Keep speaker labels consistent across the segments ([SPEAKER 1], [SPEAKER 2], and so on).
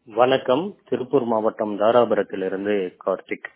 [SPEAKER 1] வணக்கம் திருப்பூர் மாவட்டம் தாராபுரத்திலிருந்து கார்த்திக்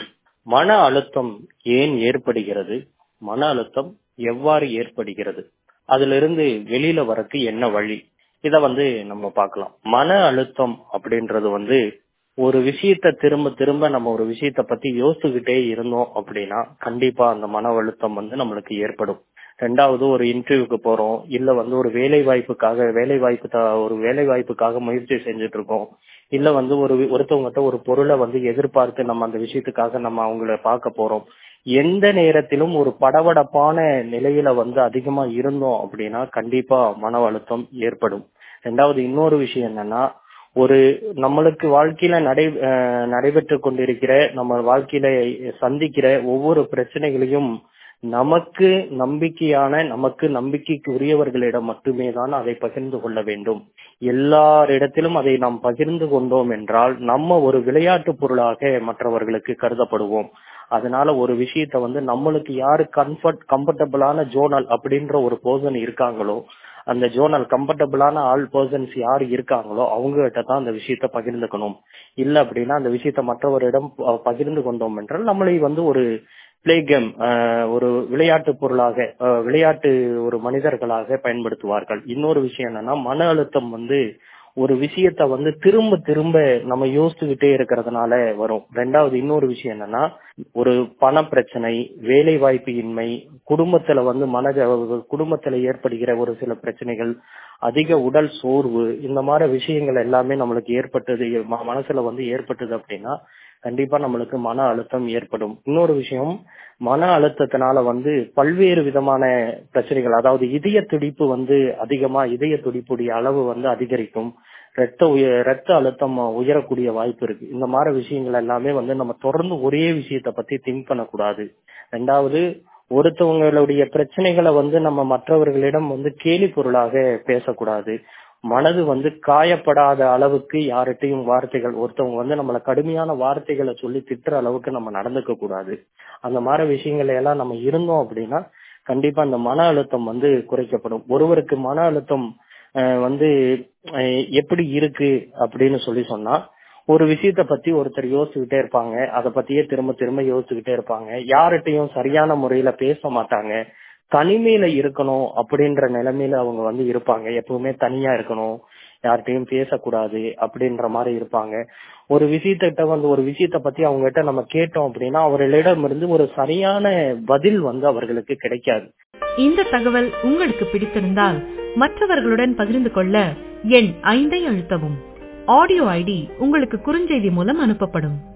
[SPEAKER 1] மன அழுத்தம் ஏன் ஏற்படுகிறது மன அழுத்தம் எவ்வாறு ஏற்படுகிறது அதிலிருந்து வெளியில வரக்கு என்ன வழி இத வந்து நம்ம பார்க்கலாம் மன அழுத்தம் அப்படின்றது வந்து ஒரு விஷயத்த திரும்ப திரும்ப நம்ம ஒரு விஷயத்த பத்தி யோசிச்சுக்கிட்டே இருந்தோம் அப்படின்னா கண்டிப்பா அந்த மன அழுத்தம் வந்து நம்மளுக்கு ஏற்படும் ரெண்டாவது ஒரு இன்டர்வியூக்கு போறோம் இல்ல வந்து ஒரு வேலை வாய்ப்புக்காக வேலை வாய்ப்பு த- ஒரு வேலை வாய்ப்புக்காக முயற்சி செஞ்சுட்டு இருக்கோம் இல்ல வந்து ஒரு ஒருத்தவங்ககிட்ட ஒரு பொருளை வந்து எதிர்பார்த்து நம்ம அந்த விஷயத்துக்காக நம்ம அவங்கள பார்க்க போறோம் எந்த நேரத்திலும் ஒரு படபடப்பான நிலையில வந்து அதிகமா இருந்தோம் அப்படின்னா கண்டிப்பா மன அழுத்தம் ஏற்படும் ரெண்டாவது இன்னொரு விஷயம் என்னன்னா ஒரு நம்மளுக்கு வாழ்க்கையில நடை அஹ் நடைபெற்று கொண்டிருக்கிற நம்ம வாழ்க்கையில சந்திக்கிற ஒவ்வொரு பிரச்சனைகளையும் நமக்கு நம்பிக்கையான நமக்கு நம்பிக்கைக்கு உரியவர்களிடம் மட்டுமே தான் அதை பகிர்ந்து கொள்ள வேண்டும் எல்லாரிடத்திலும் அதை நாம் பகிர்ந்து கொண்டோம் என்றால் நம்ம ஒரு விளையாட்டு பொருளாக மற்றவர்களுக்கு கருதப்படுவோம் அதனால ஒரு விஷயத்த வந்து நம்மளுக்கு யாரு கம்ஃபர்ட் கம்ஃபர்டபுளான ஜோனல் அப்படின்ற ஒரு பர்சன் இருக்காங்களோ அந்த ஜோனல் கம்ஃபர்டபுளான ஆல் பர்சன்ஸ் யார் இருக்காங்களோ அவங்க கிட்ட தான் அந்த விஷயத்த பகிர்ந்துக்கணும் இல்ல அப்படின்னா அந்த விஷயத்த மற்றவரிடம் ப- பகிர்ந்து கொண்டோம் என்றால் நம்மளை வந்து ஒரு பிளே கேம் ஒரு விளையாட்டு பொருளாக அஹ், விளையாட்டு ஒரு மனிதர்களாக பயன்படுத்துவார்கள் இன்னொரு விஷயம் என்னன்னா மன அழுத்தம் வந்து ஒரு விஷயத்த வந்து திரும்ப திரும்ப நம்ம யோசிச்சுக்கிட்டே இருக்கிறதுனால வரும் ரெண்டாவது இன்னொரு விஷயம் என்னன்னா ஒரு பண பிரச்சனை வேலை வாய்ப்பு இன்மை குடும்பத்துல வந்து மன குடும்பத்துல ஏற்படுகிற ஒரு சில பிரச்சனைகள் அதிக உடல் சோர்வு இந்த மாதிரி விஷயங்கள் எல்லாமே நம்மளுக்கு ஏற்பட்டது ம- மனசுல வந்து ஏற்பட்டது அப்படின்னா கண்டிப்பா நம்மளுக்கு மன அழுத்தம் ஏற்படும் இன்னொரு விஷயம் மன அழுத்தத்தினால வந்து பல்வேறு விதமான பிரச்சனைகள் அதாவது இதய துடிப்பு வந்து அதிகமா இதய துடிப்புடைய அளவு வந்து அதிகரிக்கும் ரத்த உய ரத்த அழுத்தம் உயரக்கூடிய வாய்ப்பு இருக்கு இந்த மாதிரி விஷயங்கள் எல்லாமே வந்து நம்ம தொடர்ந்து ஒரே விஷயத்த பத்தி திங்க் பண்ணக்கூடாது ரெண்டாவது ஒருத்தவங்களுடைய பிரச்சனைகளை வந்து நம்ம மற்றவர்களிடம் வந்து கேலி பொருளாக பேசக்கூடாது மனது வந்து காயப்படாத அளவுக்கு யார்கிட்டயும் வார்த்தைகள் ஒருத்தவங்க வந்து நம்மள கடுமையான வார்த்தைகளை சொல்லி திட்டுற அளவுக்கு நம்ம நடந்துக்க கூடாது அந்த மாதிரி விஷயங்களை எல்லாம் நம்ம இருந்தோம் அப்படின்னா கண்டிப்பா அந்த மன அழுத்தம் வந்து குறைக்கப்படும் ஒருவருக்கு மன அழுத்தம் அஹ், வந்து அஹ், எப்படி இருக்கு அப்படின்னு சொல்லி சொன்னா ஒரு விஷயத்த பத்தி ஒருத்தர் யோசிச்சுக்கிட்டே இருப்பாங்க அதை பத்தியே திரும்ப திரும்ப யோசிச்சுக்கிட்டே இருப்பாங்க யார்கிட்டயும் சரியான முறையில பேச மாட்டாங்க தனிமையில இருக்கணும் அப்படின்ற நிலைமையில அவங்க வந்து இருப்பாங்க எப்பவுமே தனியா இருக்கணும் யார்கிட்டயும் பேசக்கூடாது அப்படின்ற மாதிரி இருப்பாங்க ஒரு விஷயத்திட்ட வந்து ஒரு விஷயத்த பத்தி அவங்க கிட்ட நம்ம கேட்டோம் அப்படின்னா அவர்களிடம் இருந்து ஒரு சரியான பதில் வந்து அவர்களுக்கு கிடைக்காது
[SPEAKER 2] இந்த தகவல் உங்களுக்கு பிடித்திருந்தால் மற்றவர்களுடன் பகிர்ந்து கொள்ள எண் ஐந்தை அழுத்தவும் ஆடியோ ஐடி உங்களுக்கு குறுஞ்செய்தி மூலம் அனுப்பப்படும்